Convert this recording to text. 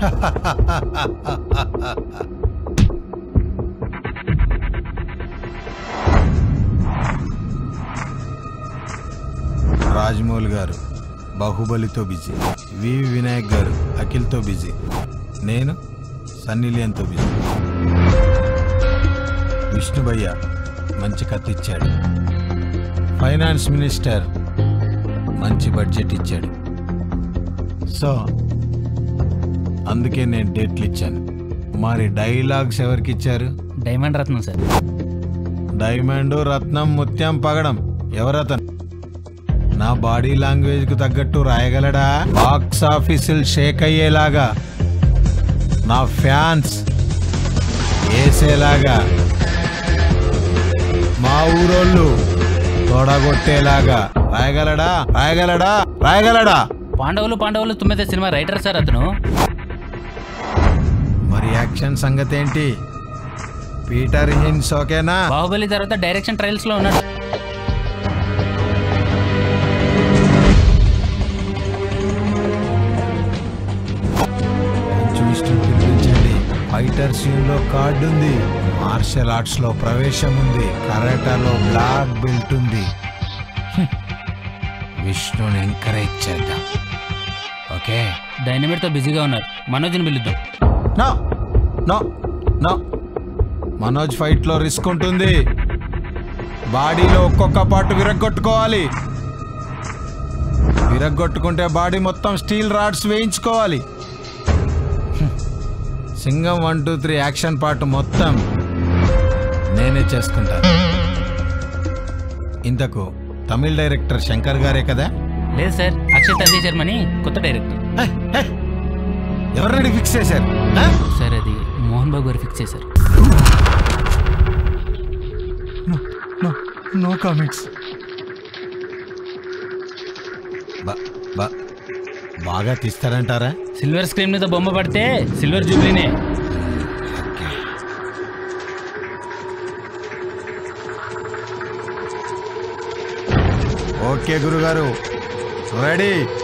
రాజమౌళి గారు బాహుబలితో బిజీ వి వినాయక్ గారు అఖిల్తో బిజీ నేను సన్నీ లియోన్తో బిజీ విష్ణుభయ్య మంచి కథ ఇచ్చాడు ఫైనాన్స్ మినిస్టర్ మంచి బడ్జెట్ ఇచ్చాడు సో అందుకే నేను డేట్లు ఇచ్చాను మరి డైలాగ్స్ ఎవరికి ఇచ్చారు diamond Ratnam sir diamond Ratnam ముత్యం పగడం ఎవరతను నా బాడీ లాంగ్వేజ్ కు తగ్గట్టు రాయగలడా బాక్స్ ఆఫీసులు షేక్ అయ్యేలాగా నా ఫ్యాన్స్ వేసేలాగా మా ఊరోళ్ళు తొడగొట్టేలాగా రాయగలడా రాయగలడా రాయగలడా పాండవులు పాండవులు తుమ్మిద సినిమా రైటర్ సార్ అతను మరి యాక్షన్ సంగతి ఏంటి పీటర్ హిన్స్ ఓకేనా బాహుబలి తర్వాత డైరెక్షన్ ట్రయల్స్ లో ఉన్నాడు చూస్తూ పిలిపించండి ఫైటర్ సీన్ లో కార్డు ఉంది మార్షల్ ఆర్ట్స్ లో ప్రవేశం ఉంది కరాటాలో బ్లాక్ బెల్ట్ ఉంది హ్మ్. విష్ణుని ఎంకరేజ్ చేద్దాం ఓకే డైనమిట్ తో బిజీగా ఉన్నారు మనోజ్ని పిలుద్దాం no no no Manoj fight లో రిస్క్ ఉంటుంది బాడీలో ఒక్కొక్క పార్ట్ విరగ్గొట్టుకోవాలి విరగ్గొట్టుకుంటే బాడీ మొత్తం స్టీల్ రాడ్స్ వేయించుకోవాలి hmm. Singam one two three action part మొత్తం నేనే చేసుకుంటాను ఇంతకు తమిళ డైరెక్టర్ శంకర్ గారే కదా లేదు సార్ అక్షయ్ తల్లి శర్మని కొత్త డైరెక్టర్ హే, హే. ఎవరిని ఫిక్స్ చేశారు ఆ? సార్ అది మోహన్ బాబు గారు ఫిక్స్ చేశారు నో నో కామెంట్స్ బాగా తీస్తారంటారా సిల్వర్ స్క్రీన్ మీద బొమ్మ పడితే సిల్వర్ జూబ్లీనే ఓకే గురుగారు రెడీ